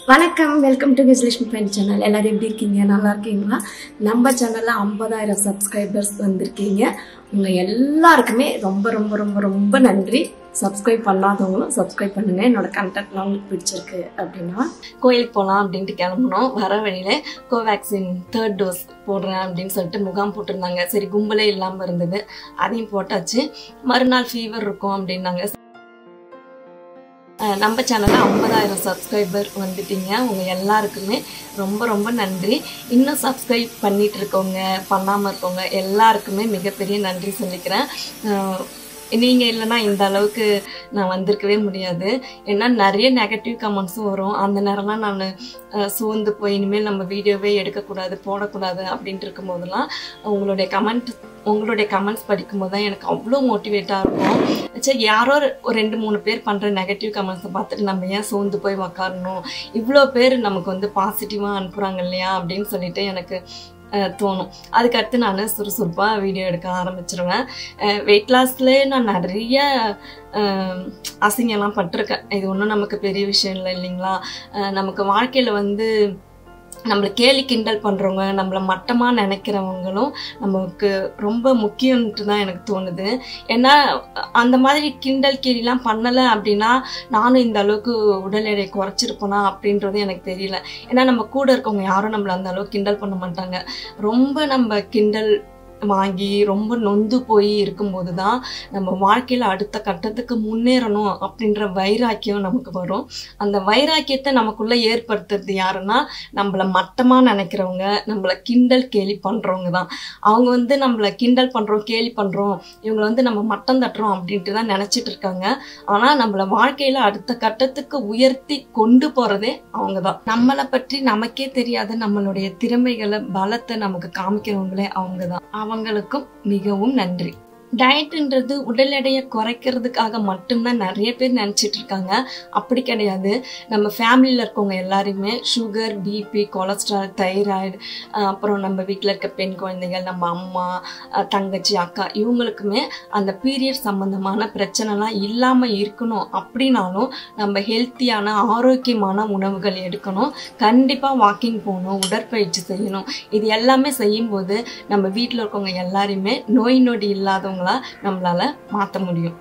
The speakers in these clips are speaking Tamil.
வணக்கம் welcome to Vijayalakshmi pen channel எல்லாரும் எப்படி இருக்கீங்க நல்லா இருக்கீங்களா நம்ம சேனல்ல ஐம்பதாயிரம் சப்ஸ்கிரைபர்ஸ் வந்திருக்கீங்க உங்க எல்லாருக்குமே ரொம்ப ரொம்ப ரொம்ப ரொம்ப நன்றி சப்ஸ்கிரைப் பண்ணாதவங்களும் சப்ஸ்கிரைப் பண்ணுங்க என்னோட கண்டென்ட்லாம் உங்களுக்கு பிடிச்சிருக்கு அப்படின்னா கோயிலுக்கு போகலாம் அப்படின்ட்டு கிளம்புனோம் வர வழியில கோவேக்சின் தேர்ட் டோஸ் போடுறேன் அப்படின்னு சொல்லிட்டு முகாம் போட்டிருந்தாங்க சரி கும்பலே இல்லாமல் இருந்தது அதையும் போட்டாச்சு மறுநாள் ஃபீவர் இருக்கும் அப்படின்னாங்க அஹ் நம்ம சேனலில் ஐம்பதாயிரம் சப்ஸ்கிரைபர் வந்துட்டீங்க உங்கள் எல்லாருக்குமே ரொம்ப ரொம்ப நன்றி இன்னும் சப்ஸ்கிரைப் பண்ணிட்டு இருக்கவங்க பண்ணாமல் இருக்கவங்க எல்லாருக்குமே மிகப்பெரிய நன்றி சொல்லிக்கிறேன் அஹ் நீங்கள் இல்லைன்னா இந்த அளவுக்கு நான் வந்திருக்கவே முடியாது ஏன்னா நிறைய நெகட்டிவ் கமெண்ட்ஸும் வரும் அந்த நேரம்லாம் நான் சோர்ந்து போய் இனிமேல் நம்ம வீடியோவே எடுக்கக்கூடாது போடக்கூடாது அப்படின்ட்டு இருக்கும்போதெல்லாம் உங்களுடைய கமெண்ட் உங்களுடைய கமெண்ட்ஸ் படிக்கும்போது தான் எனக்கு அவ்வளோ மோட்டிவேட்டாக இருக்கும் சரி யாரோ ஒரு ரெண்டு மூணு பேர் பண்ணுற நெகட்டிவ் கமெண்ட்ஸை பார்த்துட்டு நம்ம ஏன் சோர்ந்து போய் உக்காரணும் இவ்வளோ பேர் நமக்கு வந்து பாசிட்டிவாக அனுப்புகிறாங்க இல்லையா அப்படின்னு சொல்லிட்டு எனக்கு அஹ், தோணும் அதுக்கடுத்து நான் சுறுசுறுப்பாக வீடியோ எடுக்க ஆரம்பிச்சிருவேன் வெயிட் லாஸ்லேயே நான் நிறைய அஹ், அசிங்கம்லாம் பட்டிருக்கேன் இது ஒன்றும் நமக்கு பெரிய விஷயம் இல்லை இல்லைங்களா அஹ், நமக்கு வாழ்க்கையில் வந்து நம்மளை கேலி கிண்டல் பண்ணுறவங்க நம்மளை மட்டமாக நினைக்கிறவங்களும் நமக்கு ரொம்ப முக்கியம்ன்ட்டு தான் எனக்கு தோணுது ஏன்னா அந்த மாதிரி கிண்டல் கேலிலாம் பண்ணலை அப்படின்னா நானும் இந்த அளவுக்கு உடல் எடை குறைச்சிருப்பேனா அப்படின்றது எனக்கு தெரியல ஏன்னா நம்ம கூட இருக்கவங்க யாரும் நம்மளை அந்த அளவுக்கு கிண்டல் பண்ண மாட்டாங்க ரொம்ப நம்ம கிண்டல் வாங்கி ரொம்ப நொந்து போய் இருக்கும்போது தான் நம்ம வாழ்க்கையில் அடுத்த கட்டத்துக்கு முன்னேறணும் அப்படின்ற வைராக்கியம் நமக்கு வரும் அந்த வைராக்கியத்தை நமக்குள்ள ஏற்படுத்துறது யாருன்னா நம்மளை மட்டமாக நினைக்கிறவங்க நம்மளை கிண்டல் கேலி பண்ணுறவங்க தான் அவங்க வந்து நம்மளை கிண்டல் பண்ணுறோம் கேலி பண்ணுறோம் இவங்களை வந்து நம்ம மட்டம் தட்டுறோம் அப்படின்ட்டு தான் நினச்சிட்டு இருக்காங்க ஆனால் நம்மளை வாழ்க்கையில் அடுத்த கட்டத்துக்கு உயர்த்தி கொண்டு போகிறதே அவங்க தான் நம்மளை பற்றி நமக்கே தெரியாத நம்மளுடைய திறமைகளை பலத்தை நமக்கு காமிக்கிறவங்களே அவங்க தான் அவங்களுக்கும் மிகவும் நன்றி டயட்டுன்றது உடல் எடையை குறைக்கிறதுக்காக மட்டும்தான் நிறைய பேர் நினச்சிட்டு இருக்காங்க அப்படி கிடையாது நம்ம ஃபேமிலியில் இருக்கவங்க எல்லாருமே சுகர் பிபி கொலஸ்ட்ரால் தைராய்டு அப்புறம் நம்ம வீட்டில் இருக்க பெண் குழந்தைகள் நம்ம அம்மா அஹ், தங்கச்சி அக்கா இவங்களுக்குமே அந்த பீரியட் சம்மந்தமான பிரச்சனைலாம் இல்லாமல் இருக்கணும் அப்படின்னாலும் நம்ம ஹெல்த்தியான ஆரோக்கியமான உணவுகள் எடுக்கணும் கண்டிப்பாக வாக்கிங் போகணும் உடற்பயிற்சி செய்யணும் இது எல்லாமே செய்யும்போது நம்ம வீட்டில் இருக்கவங்க எல்லாரையுமே நோய் நொடி இல்லாதவங்களா நம்மளால மாற்ற முடியும்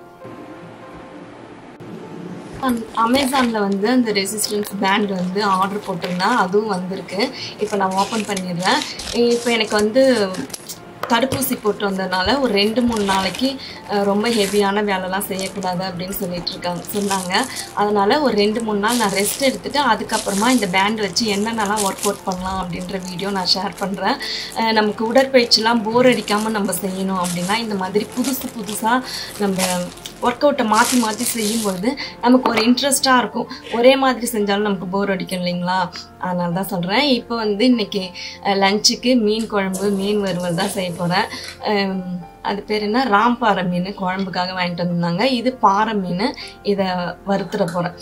அமேசானில் வந்து அந்த ரெசிஸ்டன்ஸ் பேண்ட் வந்து ஆர்டர் போட்டிருந்தேன் அதுவும் வந்திருக்கு இப்போ நான் ஓப்பன் பண்ணிடுறேன் இப்போ எனக்கு வந்து தடுப்பூசி போட்டு வந்ததுனால ஒரு ரெண்டு மூணு நாளைக்கு அஹ், ரொம்ப ஹெவியான வேலைலாம் செய்யக்கூடாது அப்படின்னு சொல்லிட்டு இருக்காங்க சொன்னாங்க அதனால் ஒரு ரெண்டு மூணு நாள் நான் ரெஸ்ட் எடுத்துட்டு அதுக்கப்புறமா இந்த பேண்ட் வச்சு என்னென்னலாம் ஒர்க் அவுட் பண்ணலாம் அப்படின்ற வீடியோ நான் ஷேர் பண்ணுறேன் நமக்கு உடற்பயிற்சிலாம் போர் அடிக்காமல் நம்ம செய்யணும் அப்படின்னா இந்த மாதிரி புதுசு புதுசாக நம்ம ஒர்க் அவுட்டை மாற்றி மாற்றி செய்யும்போது நமக்கு ஒரு இன்ட்ரெஸ்ட்டாக இருக்கும் ஒரே மாதிரி செஞ்சாலும் நமக்கு போர் அடிக்கும் இல்லைங்களா அதனால தான் சொல்கிறேன் இப்போ வந்து இன்னைக்கு லஞ்சுக்கு மீன் குழம்பு மீன் வறுவல் தான் செய்ய போகிறேன் அது பேர் என்ன ராம்பாறை மீன் குழம்புக்காக வாங்கிட்டு வந்திருந்தாங்க இது பாறை மீன் இதை வறுத்துட போகிறேன்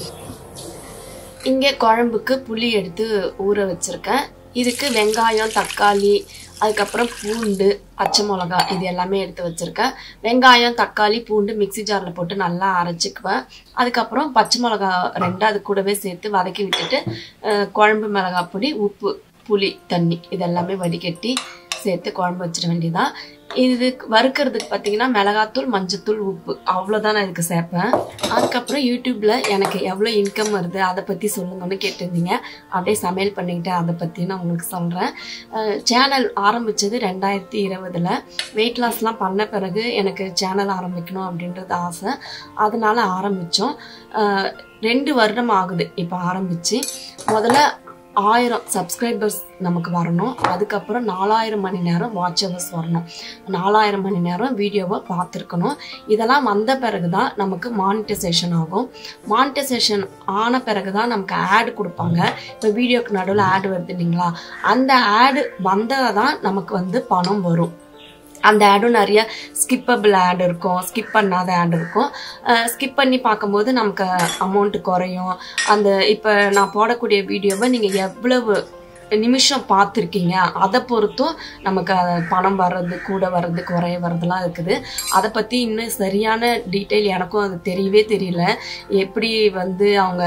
இங்கே குழம்புக்கு புளி எடுத்து ஊற வச்சுருக்கேன் இதுக்கு வெங்காயம் தக்காளி அதுக்கப்புறம் பூண்டு பச்சை மிளகா இது எல்லாமே எடுத்து வச்சுருக்கேன் வெங்காயம் தக்காளி பூண்டு மிக்ஸி ஜாரில் போட்டு நல்லா அரைச்சிக்குவேன் அதுக்கப்புறம் பச்சை மிளகா ரெண்டு அது கூடவே சேர்த்து வதக்கி விட்டுட்டு அஹ், குழம்பு மிளகாய் பொடி உப்பு புளி தண்ணி இதெல்லாமே வடிகட்டி சேர்த்து குழம்பு வச்சிட வேண்டியதான் இது வறுக்கிறதுக்கு பார்த்தீங்கன்னா மிளகாத்தூள் மஞ்சத்தூள் உப்பு அவ்வளோதான் நான் இதுக்கு சேர்ப்பேன் அதுக்கப்புறம் யூடியூப்பில் எனக்கு எவ்வளோ இன்கம் வருது அதை பற்றி சொல்லுங்கன்னு கேட்டிருந்தீங்க அப்படியே சமையல் பண்ணிக்கிட்டு அதை பற்றி நான் உங்களுக்கு சொல்கிறேன் சேனல் ஆரம்பித்தது ரெண்டாயிரத்தி இருபதில் வெயிட் லாஸ்லாம் பண்ண பிறகு எனக்கு சேனல் ஆரம்பிக்கணும் அப்படின்றது ஆசை அதனால ஆரம்பித்தோம் ரெண்டு வருடம் ஆகுது இப்போ ஆரம்பித்து முதல்ல ஆயிரம் சப்ஸ்கிரைபர்ஸ் நமக்கு வரணும் அதுக்கப்புறம் நாலாயிரம் மணி நேரம் வாட்ச் ஹவர்ஸ் வரணும் நாலாயிரம் மணி நேரம் வீடியோவை பார்த்துருக்கணும் இதெல்லாம் வந்த பிறகு தான் நமக்கு மானிட்டைசேஷன் ஆகும் மானிட்டைசேஷன் ஆன பிறகு தான் நமக்கு ஆட் கொடுப்பாங்க இப்போ வீடியோக்கு நடுவில் ஆட் வருது இல்லைங்களா அந்த ஆடு வந்தால் தான் நமக்கு வந்து பணம் வரும் அந்த ஆடும் நிறைய ஸ்கிப்பபிள் ஆட் இருக்கும் ஸ்கிப் பண்ணாத ஆட் இருக்கும் ஸ்கிப் பண்ணி பார்க்கும்போது நமக்கு அமௌண்ட் குறையும் அந்த இப்போ நான் போடக்கூடிய வீடியோவை நீங்கள் எவ்வளவு நிமிஷம் பார்த்துருக்கீங்க அதை பொறுத்தும் நமக்கு அது பணம் வர்றது கூட வர்றது குறைய வர்றதுலாம் இருக்குது அதை பற்றி இன்னும் சரியான டீட்டெயில் எனக்கும் அது தெரியவே தெரியல எப்படி வந்து அவங்க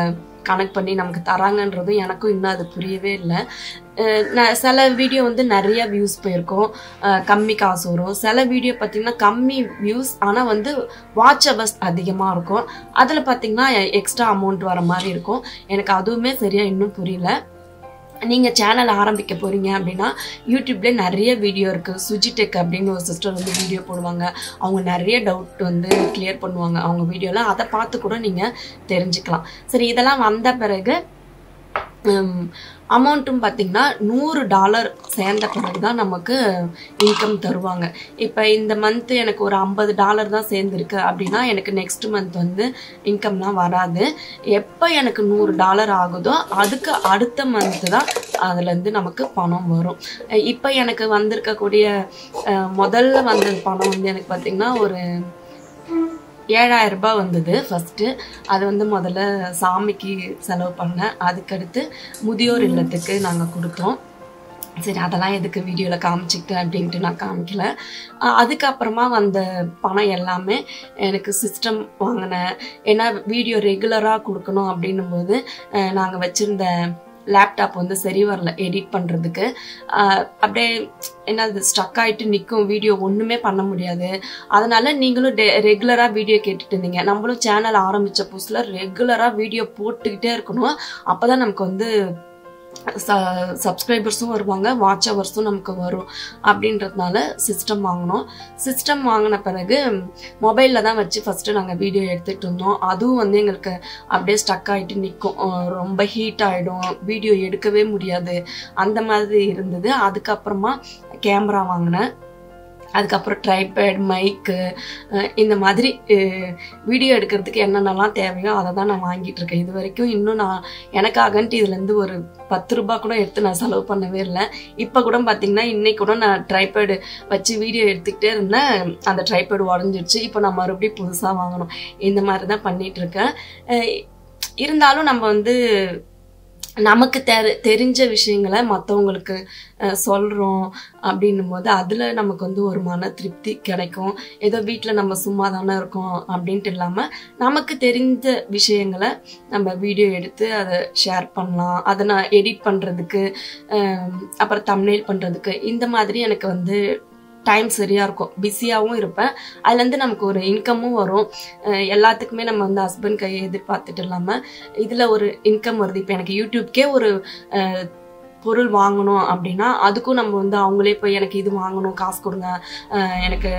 கனெக்ட் பண்ணி நமக்கு தராங்கன்றதும் எனக்கும் இன்னும் அது புரியவே இல்லை அஹ் நான் சில வீடியோ வந்து நிறைய வியூஸ் போயிருக்கும் அஹ் கம்மி காசு வரும் சில வீடியோ பார்த்தீங்கன்னா கம்மி வியூஸ் ஆனால் வந்து வாட்ச் ஹவர்ஸ் அதிகமாக இருக்கும் அதில் பார்த்தீங்கன்னா எக்ஸ்ட்ரா அமௌண்ட் வர மாதிரி இருக்கும் எனக்கு அதுவுமே சரியாக இன்னும் புரியல நீங்கள் சேனல் ஆரம்பிக்க போகிறீங்க அப்படின்னா யூடியூப்லேயே நிறைய வீடியோ இருக்குது சுஜிடெக் அப்படின்னு ஒரு சிஸ்டர் வந்து வீடியோ போடுவாங்க அவங்க நிறைய டவுட் வந்து கிளியர் பண்ணுவாங்க அவங்க வீடியோவில் அதை பார்த்து கூட நீங்கள் தெரிஞ்சுக்கலாம் சரி இதெல்லாம் வந்த பிறகு அமௌண்ட்டும் பார்த்தீங்கன்னா நூறு டாலர் சேர்ந்த பிறகு தான் நமக்கு இன்கம் தருவாங்க இப்போ இந்த மந்த்து எனக்கு ஒரு ஐம்பது டாலர் தான் சேர்ந்துருக்கு அப்படின்னா எனக்கு நெக்ஸ்ட் மந்த் வந்து இன்கம்லாம் வராது எப்போ எனக்கு நூறு டாலர் ஆகுதோ அதுக்கு அடுத்த மந்த்து தான் அதுலேருந்து நமக்கு பணம் வரும் இப்போ எனக்கு வந்திருக்கக்கூடிய அஹ், முதல்ல வந்த பணம் வந்து எனக்கு பார்த்திங்கன்னா ஒரு ஏழாயிரம் ரூபாய் வந்தது ஃபஸ்ட்டு அது வந்து முதல்ல சாமிக்கு செலவு பண்ணேன் அதுக்கடுத்து முதியோர் இல்லத்துக்கு நாங்கள் கொடுத்தோம் சரி அதெல்லாம் எதுக்கு வீடியோவில் காமிச்சிக்கிட்டு அப்படின்ட்டு நான் காமிக்கல அஹ் அதுக்கப்புறமா வந்த பணம் எல்லாமே எனக்கு சிஸ்டம் வாங்கினேன் ஏன்னா வீடியோ ரெகுலராக கொடுக்கணும் அப்படின்னும் போது நாங்கள் வச்சுருந்த லேப்டாப் வந்து சரி வரல எடிட் பண்ணுறதுக்கு அப்படியே என்னது ஸ்டக் ஆகிட்டு நிற்கும் வீடியோ ஒன்றுமே பண்ண முடியாது அதனால நீங்களும் டெ ரெகுலராக வீடியோ கேட்டுட்டு இருந்தீங்க நம்மளும் சேனல் ஆரம்பித்த புதுசில் ரெகுலராக வீடியோ போட்டுக்கிட்டே இருக்கணும் அப்போ தான் நமக்கு வந்து ச சப்ஸ்கிரைபர்ஸும் வருவாங்க வாட்ச் ஹவர்ஸும் நமக்கு வரும் அப்படின்றதுனால சிஸ்டம் வாங்கினோம் சிஸ்டம் வாங்கின பிறகு மொபைலில் தான் வச்சு ஃபஸ்ட்டு நாங்கள் வீடியோ எடுத்துகிட்டு இருந்தோம் அதுவும் வந்து எங்களுக்கு அப்படியே ஸ்டக் ஆகிட்டு நிற்கும் ரொம்ப ஹீட் ஆகிடும் வீடியோ எடுக்கவே முடியாது அந்த மாதிரி இருந்தது அதுக்கப்புறமா கேமரா வாங்கினேன் அதுக்கப்புறம் ட்ரைபேட் மைக்கு இந்த மாதிரி வீடியோ எடுக்கிறதுக்கு என்னென்னலாம் தேவையோ அதை தான் நான் வாங்கிட்டு இருக்கேன் இது வரைக்கும் இன்னும் நான் எனக்காகன்ட்டு இதுலேருந்து ஒரு பத்து ரூபாய் கூட எடுத்து நான் செலவு பண்ணவே இல்லை இப்போ கூட பார்த்தீங்கன்னா இன்னைக்கு கூட நான் ட்ரைபேடு வச்சு வீடியோ எடுத்துக்கிட்டே இருந்தேன் அந்த ட்ரைபேடு உடஞ்சிடுச்சு இப்போ நான் மறுபடியும் புதுசாக வாங்கணும் இந்த மாதிரி தான் பண்ணிட்டு இருக்கேன் அஹ் இருந்தாலும் நம்ம வந்து நமக்கு தெரி தெரிஞ்ச விஷயங்களை மற்றவங்களுக்கு சொல்கிறோம் அப்படின்னும் போது அதில் நமக்கு வந்து ஒரு மன திருப்தி கிடைக்கும் ஏதோ வீட்டில் நம்ம சும்மா தானே இருக்கோம் அப்படின்ட்டு இல்லாமல் நமக்கு தெரிஞ்ச விஷயங்களை நம்ம வீடியோ எடுத்து அதை ஷேர் பண்ணலாம் அதை நான் எடிட் பண்ணுறதுக்கு அப்புறம் தம்னேல் பண்ணுறதுக்கு இந்த மாதிரி எனக்கு வந்து டைம் சரியாக இருக்கும் பிஸியாகவும் இருப்பேன் அதுலேருந்து நமக்கு ஒரு இன்கமும் வரும் அஹ் எல்லாத்துக்குமே நம்ம வந்து ஹஸ்பண்ட் கையை எதிர்பார்த்துட்டு இல்லாமல் இதில் ஒரு இன்கம் வருது இப்போ எனக்கு யூடியூப்கே ஒரு அஹ், பொருள் வாங்கணும் அப்படின்னா அதுக்கும் நம்ம வந்து அவங்களே போய் எனக்கு இது வாங்கணும் காசு கொடுங்க அஹ் எனக்கு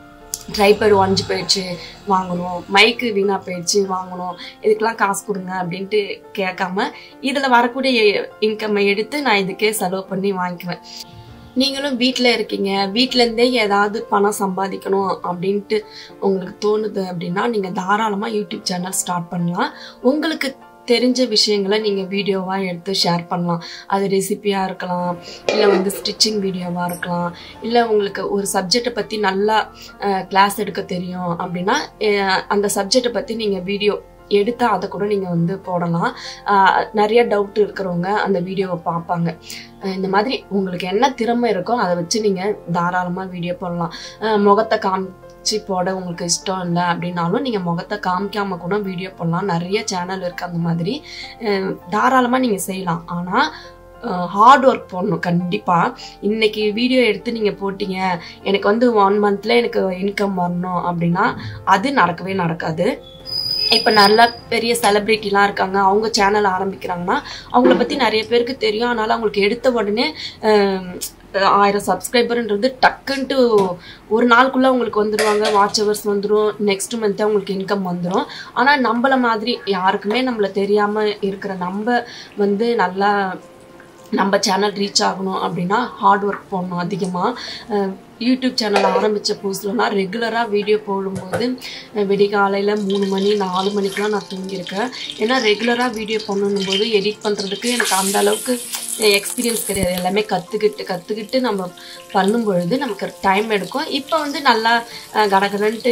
ட்ரைபேட் உடஞ்சி போயிடுச்சு வாங்கணும் மைக்கு வீணாக போயிடுச்சு வாங்கணும் இதுக்கெல்லாம் காசு கொடுங்க அப்படின்ட்டு கேட்காம இதில் வரக்கூடிய இன்கம்மை எடுத்து நான் இதுக்கே செலவு பண்ணி வாங்கிக்குவேன் நீங்களும் வீட்டில் இருக்கீங்க வீட்டிலேருந்தே ஏதாவது பணம் சம்பாதிக்கணும் அப்படின்ட்டு உங்களுக்கு தோணுது அப்படின்னா நீங்கள் தாராளமாக யூடியூப் சேனல் ஸ்டார்ட் பண்ணலாம் உங்களுக்கு தெரிஞ்ச விஷயங்களை நீங்கள் வீடியோவாக எடுத்து ஷேர் பண்ணலாம் அது ரெசிபியாக இருக்கலாம் இல்லை வந்து ஸ்டிச்சிங் வீடியோவாக இருக்கலாம் இல்லை உங்களுக்கு ஒரு சப்ஜெக்டை பற்றி நல்லா கிளாஸ் எடுக்க தெரியும் அப்படின்னா அஹ், அந்த சப்ஜெக்டை பற்றி நீங்கள் வீடியோ எடுத்து அதை கூட நீங்கள் வந்து போடலாம் அஹ், நிறைய டவுட் இருக்கிறவங்க அந்த வீடியோவை பார்ப்பாங்க அஹ், இந்த மாதிரி உங்களுக்கு என்ன திறமை இருக்கோ அதை வச்சு நீங்கள் தாராளமாக வீடியோ போடலாம் அஹ், முகத்தை காமிச்சு போட உங்களுக்கு இஷ்டம் இல்லை அப்படின்னாலும் நீங்கள் முகத்தை காமிக்காம கூட வீடியோ போடலாம் நிறைய சேனல் இருக்குது அந்த மாதிரி அஹ், தாராளமாக நீங்கள் செய்யலாம் ஆனால் ஹார்ட் ஒர்க் போடணும் கண்டிப்பாக இன்னைக்கு வீடியோ எடுத்து நீங்கள் போட்டீங்க எனக்கு வந்து ஒன் மந்த்தில் எனக்கு இன்கம் வரணும் அப்படின்னா அது நடக்கவே நடக்காது இப்போ நல்ல பெரிய செலிப்ரிட்டிலாம் இருக்காங்க அவங்க சேனல் ஆரம்பிக்கிறாங்கன்னா அவங்கள பற்றி நிறைய பேருக்கு தெரியும் அதனால அவங்களுக்கு எடுத்த உடனே ஆம், ஆயிரம் சப்ஸ்கிரைபர்ன்றது டக்குன்ட்டு ஒரு நாளுக்குள்ளே அவங்களுக்கு வந்துடுவாங்க வாட்ச் ஹவர்ஸ் வந்துடும் நெக்ஸ்ட் மந்த்தே அவங்களுக்கு இன்கம் வந்துடும் ஆனால் நம்மள மாதிரி யாருக்குமே நம்மளை தெரியாமல் இருக்கிற நம்ம வந்து நல்லா நம்ம சேனல் ரீச் ஆகணும் அப்படின்னா ஹார்ட் ஒர்க் போடணும் அதிகமாக யூடியூப் சேனல் ஆரம்பித்த புதுசுலலாம் ரெகுலராக வீடியோ போடும்போது அஹ், விடிகாலையில் மூணு மணி நாலு மணிக்கெலாம் நான் தூங்கியிருக்கேன் ஏன்னா ரெகுலராக வீடியோ பண்ணணும் போது எடிட் பண்ணுறதுக்கு எனக்கு அந்த அளவுக்கு எக்ஸ்பீரியன்ஸ் கிடையாது எல்லாமே கற்றுக்கிட்டு கற்றுக்கிட்டு நம்ம பண்ணும் பொழுது நமக்கு டைம் எடுக்கும் இப்போ வந்து நல்லா அஹ், கடகடன்ட்டு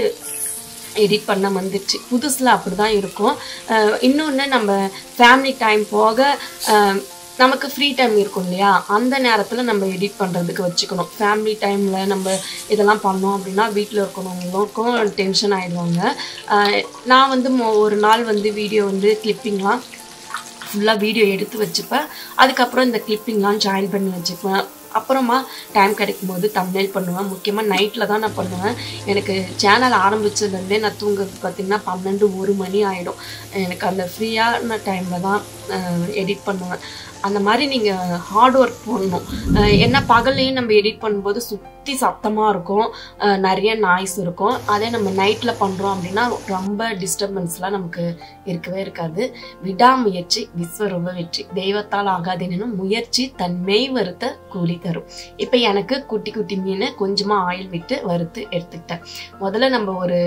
எடிட் பண்ண வந்துடுச்சு புதுசில் அப்படி தான் இருக்கும் இன்னொன்று நம்ம ஃபேமிலி டைம் போக அஹ், நமக்கு ஃப்ரீ டைம் இருக்கும் இல்லையா அந்த நேரத்தில் நம்ம எடிட் பண்ணுறதுக்கு வச்சுக்கணும் ஃபேமிலி டைமில் நம்ம இதெல்லாம் பண்ணோம் அப்படின்னா வீட்டில் இருக்கணுங்களுக்கும் டென்ஷன் ஆகிடுவாங்க நான் வந்து மொ- ஒரு நாள் வந்து வீடியோ வந்து கிளிப்பிங்லாம் ஃபுல்லாக வீடியோ எடுத்து வச்சுப்பேன் அதுக்கப்புறம் இந்த கிளிப்பிங்லாம் ஜாயின் பண்ணி வச்சுப்பேன் அப்புறமா டைம் கிடைக்கும் போது தம்ப்நெயில் பண்ணுவேன் முக்கியமாக நைட்டில் தான் நான் பண்ணுவேன் எனக்கு சேனல் ஆரம்பிச்சதுலேருந்தே நான் தூங்குறது பார்த்திங்கன்னா பன்னெண்டு ஒரு மணி ஆகிடும் எனக்கு அந்த ஃப்ரீயான டைமில் தான் எடிட் பண்ணுவேன் அந்த மாதிரி நீங்கள் ஹார்ட் ஒர்க் பண்ணணும் அஹ் என்ன பகல்லையும் நம்ம எடிட் பண்ணும்போது சுற்றி சத்தமாக இருக்கும் அஹ் நிறைய நாய்ஸ் இருக்கும் அதே நம்ம நைட்டில் பண்ணுறோம் அப்படின்னா ரொம்ப டிஸ்டர்பன்ஸ்லாம் நமக்கு இருக்கவே இருக்காது விடாமுயற்சி விஸ்வரூப வெற்றி தெய்வத்தால் ஆகாதேனும் முயற்சி தன் மெய் வறுத்த கூலி தரும் இப்போ எனக்கு குட்டி குட்டி மீன் கொஞ்சமாக ஆயில் விட்டு வறுத்து எடுத்துக்கிட்டேன் முதல்ல நம்ம ஒரு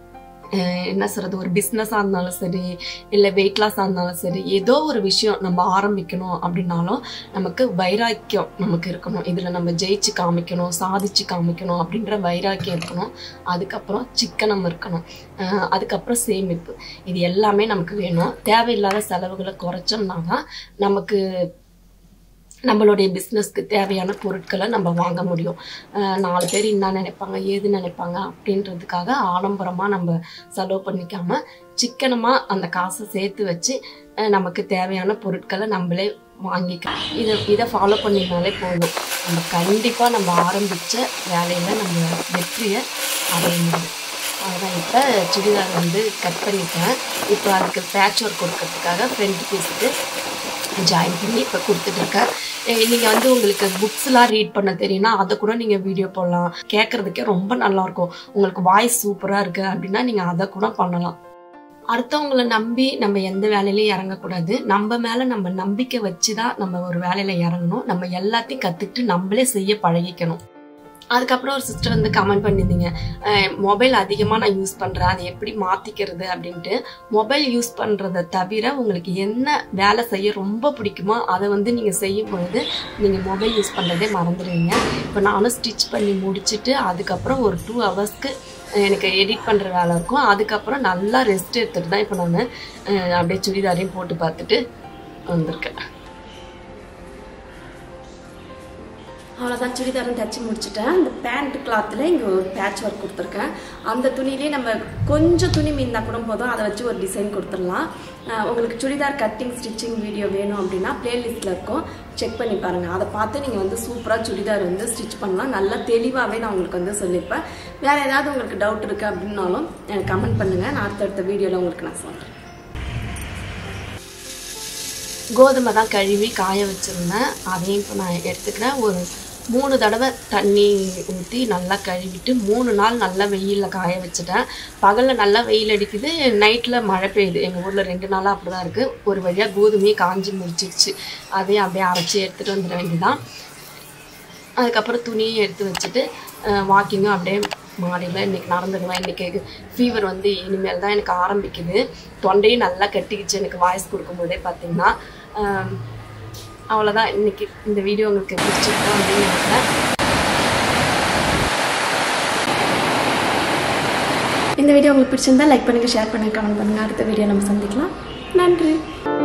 அஹ் என்ன சொல்றது ஒரு பிஸ்னஸாக இருந்தாலும் சரி இல்லை வெயிட் லாஸாக இருந்தாலும் சரி ஏதோ ஒரு விஷயம் நம்ம ஆரம்பிக்கணும் அப்படின்னாலும் நமக்கு வைராக்கியம் நமக்கு இருக்கணும் இதில் நம்ம ஜெயிச்சு காமிக்கணும் சாதிச்சு காமிக்கணும் அப்படின்ற வைராக்கியம் இருக்கணும் அதுக்கப்புறம் சிக்கனம் இருக்கணும் அஹ் அதுக்கப்புறம் சேமிப்பு இது எல்லாமே நமக்கு வேணும் தேவையில்லாத செலவுகளை குறைச்சோம்னா தான் நமக்கு நம்மளுடைய பிஸ்னஸ்க்கு தேவையான பொருட்களை நம்ம வாங்க முடியும் அஹ் நாலு பேர் என்ன நினைப்பாங்க ஏது நினைப்பாங்க அப்படின்றதுக்காக ஆடம்பரமாக நம்ம செலவு பண்ணிக்காம சிக்கனமாக அந்த காசை சேர்த்து வச்சு அஹ் நமக்கு தேவையான பொருட்களை நம்மளே வாங்கிக்கலாம் இதை இதை ஃபாலோ பண்ணினாலே போதும் நம்ம கண்டிப்பாக நம்ம ஆரம்பித்த வேலையில் நம்ம வெற்றியை அடைய முடியும் அதான் இப்போ சுடிதார் வந்து கட் பண்ணிட்டேன் இப்போ அதுக்கு பேட்ச் ஒர்க் கொடுக்கறதுக்காக ஃப்ரண்ட் பீஸுக்கு ஜாயின் பண்ணி இப்போ கொடுத்துட்ருக்கேன் நீங்கள் வந்து உங்களுக்கு புக்ஸ்லாம் ரீட் பண்ண தெரியும்னா அதை கூட நீங்கள் வீடியோ போடலாம் கேட்குறதுக்கே ரொம்ப நல்லாயிருக்கும் உங்களுக்கு வாய்ஸ் சூப்பராக இருக்குது அப்படின்னா நீங்கள் அதை கூட பண்ணலாம் அடுத்தவங்கள நம்பி நம்ம எந்த வேலையிலையும் இறங்கக்கூடாது நம்ம மேலே நம்ம நம்பிக்கை வச்சு தான் நம்ம ஒரு வேலையில் இறங்கணும் நம்ம எல்லாத்தையும் கற்றுக்கிட்டு நம்மளே செய்ய பழகிக்கணும் அதுக்கப்புறம் ஒரு சிஸ்டர் வந்து கமெண்ட் பண்ணியிருந்தீங்க மொபைல் அதிகமாக நான் யூஸ் பண்ணுறேன் அதை எப்படி மாற்றிக்கிறது அப்படின்ட்டு மொபைல் யூஸ் பண்ணுறதை தவிர உங்களுக்கு என்ன வேலை செய்ய ரொம்ப பிடிக்குமோ அதை வந்து நீங்கள் செய்யும் பொழுது நீங்கள் மொபைல் யூஸ் பண்ணுறதே மறந்துடுவீங்க இப்போ நானும் ஸ்டிச் பண்ணி முடிச்சுட்டு அதுக்கப்புறம் ஒரு டூ ஹவர்ஸ்க்கு எனக்கு எடிட் பண்ணுற வேலை இருக்கும் அதுக்கப்புறம் நல்லா ரெஸ்ட் எடுத்துட்டு தான் இப்போ நான் அப்படியே சுடிதாரையும் போட்டு பார்த்துட்டு வந்திருக்கேன் அவ்வளோதான் சுடிதாரும் தைச்சி முடிச்சிட்டேன் இந்த பேண்ட் கிளாத்தில் இங்கே ஒரு பேட்ச் ஒர்க் கொடுத்துருக்கேன் அந்த துணியிலே நம்ம கொஞ்சம் துணி மீந்தா கூட போதும் அதை வச்சு ஒரு டிசைன் கொடுத்துடலாம் அஹ் உங்களுக்கு சுடிதார் கட்டிங் ஸ்டிச்சிங் வீடியோ வேணும் அப்படின்னா பிளேலிஸ்ட்டில் இருக்கும் செக் பண்ணி பாருங்கள் அதை பார்த்து நீங்கள் வந்து சூப்பராக சுடிதார் வந்து ஸ்டிச் பண்ணலாம் நல்லா தெளிவாகவே நான் உங்களுக்கு வந்து சொல்லியிருப்பேன் வேறு ஏதாவது உங்களுக்கு டவுட் இருக்குது அப்படின்னாலும் எனக்கு கமெண்ட் பண்ணுங்கள் நான் அடுத்தடுத்த வீடியோவில் உங்களுக்கு நான் சொல்கிறேன் கோதுமை தான் கழுவி காய வச்சுருந்தேன் அதையும் இப்போ நான் எடுத்துக்கிறேன் ஒரு மூணு தடவை தண்ணி ஊற்றி நல்லா கழுவிட்டு மூணு நாள் நல்லா வெயிலில் காய வச்சுட்டேன் பகலில் நல்லா வெயில் அடிக்குது நைட்டில் மழை பெய்யுது எங்கள் ஊரில் ரெண்டு நாளாக அப்படி தான் இருக்குது ஒரு வழியாக கோதுமையை காஞ்சி முடிச்சிருச்சு அதையும் அப்படியே அரைச்சி எடுத்துகிட்டு வந்துட வேண்டியதான் அதுக்கப்புறம் துணியும் எடுத்து வச்சுட்டு வாக்கிங்கும் அப்படியே மாடியில் இன்றைக்கி நடந்துடுவேன் இன்றைக்கி ஃபீவர் வந்து இனிமேல் தான் எனக்கு ஆரம்பிக்குது தொண்டையும் நல்லா கட்டிக்கிச்சு எனக்கு வாய்ஸ் கொடுக்கும்போதே பார்த்தீங்கன்னா ஆம், அவ்வளோதான் இன்றைக்கி இந்த வீடியோ உங்களுக்கு பிடிச்சிருக்கோம் அப்படின்னு நினைக்கிறேன் இந்த வீடியோ உங்களுக்கு பிடிச்சிருந்தா லைக் பண்ணுங்கள் ஷேர் பண்ணுங்கள் கமெண்ட் பண்ணுங்கள் அடுத்த வீடியோ நம்ம சந்திக்கலாம் நன்றி